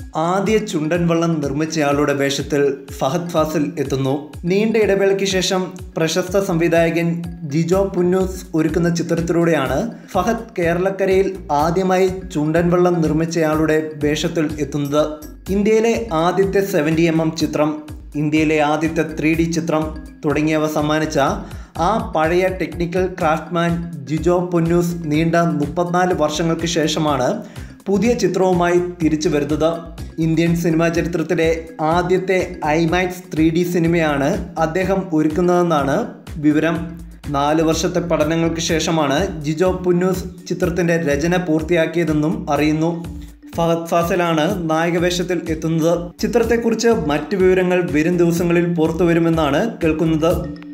ആദ്യ ചുണ്ടൻ വള്ളം നിർമ്മിച്ചയാളുടെ വേഷത്തിൽ ഫഹദ് ഫാസിൽ എത്തുന്നു നീണ്ട ഇടവേളയ്ക്ക് ശേഷം പ്രശസ്ത സംവിധായകൻ ജിജോ പുന്നൂസ് ഒരുക്കുന്ന ചിത്രത്തിലൂടെയാണ് ഫഹദ് കേരളക്കരയിൽ ആദ്യമായി ചുണ്ടൻ വള്ളം നിർമ്മിച്ചയാളുടെ വേഷത്തിൽ എത്തുന്നത് ഇന്ത്യയിലെ ആദ്യത്തെ സെവൻറ്റി എം എം ചിത്രം ഇന്ത്യയിലെ ആദ്യത്തെ ത്രീ ഡി ചിത്രം തുടങ്ങിയവ സമ്മാനിച്ച ആ പഴയ ടെക്നിക്കൽ ക്രാഫ്റ്റ്മാൻ ജിജോ പൊന്നൂസ് നീണ്ട മുപ്പത്തിനാല് വർഷങ്ങൾക്ക് ശേഷമാണ് പുതിയ ചിത്രവുമായി തിരിച്ചു വരുന്നത് ഇന്ത്യൻ സിനിമാ ചരിത്രത്തിലെ ആദ്യത്തെ ഐമാക്സ് ത്രീ ഡി സിനിമയാണ് അദ്ദേഹം ഒരുക്കുന്നതെന്നാണ് വിവരം നാല് വർഷത്തെ പഠനങ്ങൾക്ക് ശേഷമാണ് ജിജോ പുന്നൂസ് ചിത്രത്തിൻ്റെ രചന പൂർത്തിയാക്കിയതെന്നും അറിയുന്നു ഫഹദ് ഫാസലാണ് നായകവേഷത്തിൽ എത്തുന്നത് ചിത്രത്തെക്കുറിച്ച് മറ്റു വിവരങ്ങൾ വരും ദിവസങ്ങളിൽ പുറത്തു വരുമെന്നാണ് കേൾക്കുന്നത്